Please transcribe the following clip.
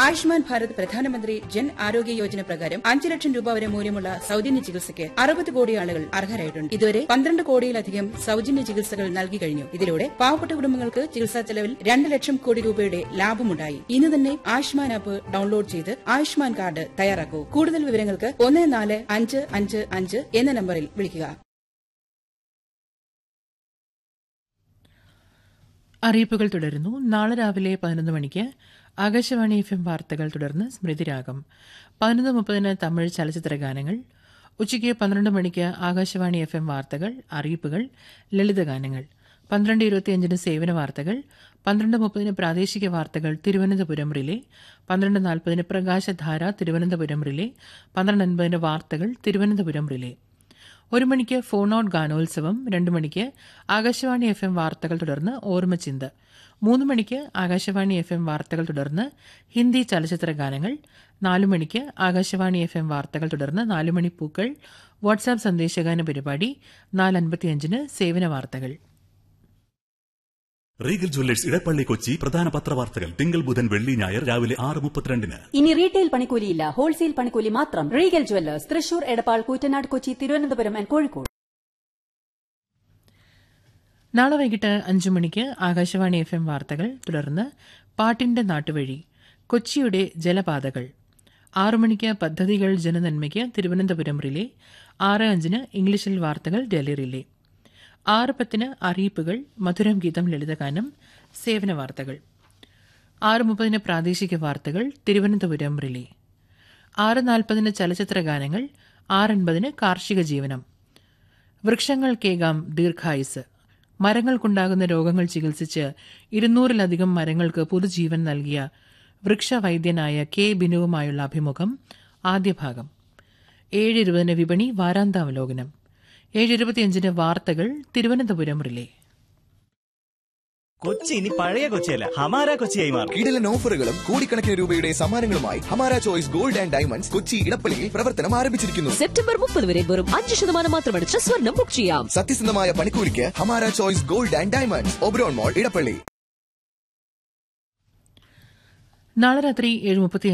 ആയുഷ്മാൻ ഭാരത് പ്രധാനമന്ത്രി ജൻ ആരോഗ്യ യോജന പ്രകാരം അഞ്ച് ലക്ഷം രൂപ വരെ മൂല്യമുള്ള സൌജന്യ ചികിത്സയ്ക്ക് അറുപത് കോടി ആളുകൾ അർഹരായിട്ടുണ്ട് ഇതുവരെ പന്ത്രണ്ട് കോടിയിലധികം സൌജന്യ ചികിത്സകൾ നൽകി കഴിഞ്ഞു ഇതിലൂടെ പാവപ്പെട്ട കുടുംബങ്ങൾക്ക് ചികിത്സാ ചെലവിൽ രണ്ട് ലക്ഷം കോടി രൂപയുടെ ലാഭമുണ്ടായി ഇന്ന് തന്നെ ആയുഷ്മാൻ ആപ്പ് ഡൌൺലോഡ് ചെയ്ത് ആയുഷ്മാൻ കാർഡ് തയ്യാറാക്കൂ കൂടുതൽ വിവരങ്ങൾക്ക് ഒന്ന് നാല് അഞ്ച് അഞ്ച് അഞ്ച് എന്ന നമ്പറിൽ വിളിക്കുക അറിയിപ്പുകൾ തുടരുന്നു നാളെ രാവിലെ പതിനൊന്ന് മണിക്ക് ആകാശവാണി എഫ് എം വാർത്തകൾ തുടർന്ന് സ്മൃതിരാഗം പതിനൊന്ന് മുപ്പതിന് തമിഴ് ചലച്ചിത്ര ഗാനങ്ങൾ ഉച്ചയ്ക്ക് പന്ത്രണ്ട് മണിക്ക് ആകാശവാണി എഫ് എം വാർത്തകൾ അറിയിപ്പുകൾ ലളിതഗാനങ്ങൾ പന്ത്രണ്ട് ഇരുപത്തിയഞ്ചിന് സേവന വാർത്തകൾ പന്ത്രണ്ട് മുപ്പതിന് പ്രാദേശിക വാർത്തകൾ തിരുവനന്തപുരം റിലേ പന്ത്രണ്ട് നാൽപ്പതിന് പ്രകാശധാര തിരുവനന്തപുരം റിലേ പന്ത്രണ്ട് അൻപതിന് വാർത്തകൾ തിരുവനന്തപുരം റിലേ ഒരു മണിക്ക് ഫോൺ ഔട്ട് ഗാനോത്സവം രണ്ട് മണിക്ക് ആകാശവാണി എഫ് എം വാർത്തകൾ തുടർന്ന് ഓർമ്മചിന്ത മൂന്ന് മണിക്ക് ആകാശവാണി എഫ് എം വാർത്തകൾ തുടർന്ന് ഹിന്ദി ചലച്ചിത്ര ഗാനങ്ങൾ നാലു മണിക്ക് ആകാശവാണി എഫ് എം വാർത്തകൾ തുടർന്ന് നാലുമണി പൂക്കൾ വാട്സാപ്പ് സന്ദേശഗാന പരിപാടി നാല് അൻപത്തിയഞ്ചിന് സേവന വാർത്തകൾ റീഗൽ ജ്വല്ലേഴ്സ് ഇടപ്പള്ളി കൊച്ചി പ്രധാന പത്രവാർത്തകൾ തിങ്കൾ ബുധൻ വെള്ളി ഞായർ രാവിലെ ആറ് മുപ്പത്തിരണ്ടിന് ഇനി റീറ്റെയിൽ പണിക്കൂലിയില്ല ഹോൾസെയിൽ പണിക്കൂലി മാത്രം Regal jewellers Thrissur Edappal Koottanad Kochi Thiruvananthapuram and Kozhikode നാളെ വൈകിട്ട് അഞ്ചു മണിക്ക് ആകാശവാണി എഫ് എം വാർത്തകൾ തുടർന്ന് പാട്ടിന്റെ നാട്ടുവഴി കൊച്ചിയുടെ ജലപാതകൾ ആറു മണിക്ക് പദ്ധതികൾ ജനനന്മയ്ക്ക് തിരുവനന്തപുരം റിലേ ആറ് അഞ്ചിന് ഇംഗ്ലീഷിൽ വാർത്തകൾ ഡൽഹി റിലേ ആറ് പത്തിന് അറിയിപ്പുകൾ മധുരം ഗീതം ലളിതഗാനം സേവന വാർത്തകൾ ആറ് മുപ്പതിന് പ്രാദേശിക വാർത്തകൾ തിരുവനന്തപുരം റിലേ ആറ് നാൽപ്പതിന് ചലച്ചിത്ര ഗാനങ്ങൾ ആറൻപതിന് കാർഷിക ജീവനം വൃക്ഷങ്ങൾ കേകാം ദീർഘായുസ് മരങ്ങൾക്കുണ്ടാകുന്ന രോഗങ്ങൾ ചികിത്സിച്ച് ഇരുന്നൂറിലധികം മരങ്ങൾക്ക് പുതുജീവൻ നൽകിയ വൃക്ഷവൈദ്യനായ കെ ബിനുവുമായുള്ള അഭിമുഖം ആദ്യ ഭാഗം ഏഴ് ഇരുപതിന് വിപണി വാരാന്താവലോകനം ഏഴ് ഇരുപത്തിയഞ്ചിന് വാർത്തകൾ തിരുവനന്തപുരം റിലേ കൊച്ചി ഇനി പഴയ കൊച്ചിയല്ല ഹമാര കൊച്ചിയായി മാറും കിടിലൻ ഓഫറുകളും കോടിക്കണക്കിന് രൂപയുടെ സമ്മാനങ്ങളുമായി Hamara choice gold and diamonds Kochi ഇടപ്പള്ളിയിൽ പ്രവർത്തനം ആരംഭിച്ചിരിക്കുന്നു സെപ്റ്റംബർ മുപ്പത് വരെ വെറും അഞ്ച് ശതമാനം മാത്രമടിച്ച് സ്വർണം ബുക്ക് ചെയ്യാം സത്യസന്ധമായ പണിക്കൂലിക്ക് Hamara choice gold and diamonds Oberon mall Edappally നാളെ രാത്രി ഏഴ് മുപ്പത്തി